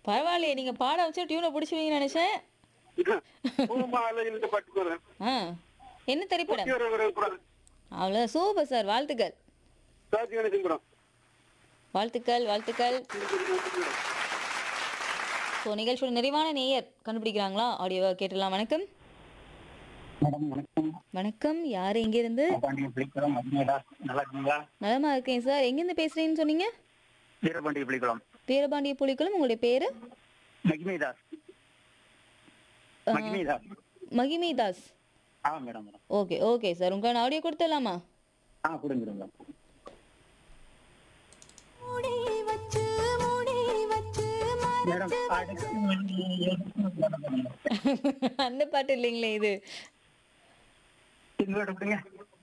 பரவாயில்லையே நீங்க பாட வச்சு டியூனை பிடிச்சிருவீங்கன்னு நினைச்சேன் பூமாலையில் பட்டுக்குறேன் ஆ என்ன திரைப்படம் கூட அவ்வளோ சூப்பர் சார் வாழ்த்துக்கள் சாட்சி கணேசன் படம் வாழ்த்துக்கள் வாழ்த்துக்கள் ஸோ நிகழ்ச்சியோட நிறைவான நேயர் கண்டுபிடிக்கிறாங்களா ஆடியோவை கேட்டுடலாம் வணக்கம் மேடம் வணக்கம் வணக்கம் யார் எங்கேருந்து பாண்டிய புலிக்குளம் மதியடா நல்லா இருக்கீங்களா நலமா இருக்கேன் சார் எங்கேருந்து பேசுறீங்கன்னு சொன்னீங்க வீரபாண்டிய புலிக்குளம் வீரபாண்டிய புலிக்குளம் உங்களுடைய பேரு மகிமைதாஸ் மகிமைதாஸ் மகிமை தாஸ் ஆ madam madam okay okay sir உங்களுக்கான ஆடியோ கொடுத்துடலாமா ஆ கொடுங்க மேடம் மூடி வச்சு மூடி வச்சு மேடம் அடுத்து வந்து அந்த பாட்டு இல்லைங்களே இது இன்னொரு கொடுங்க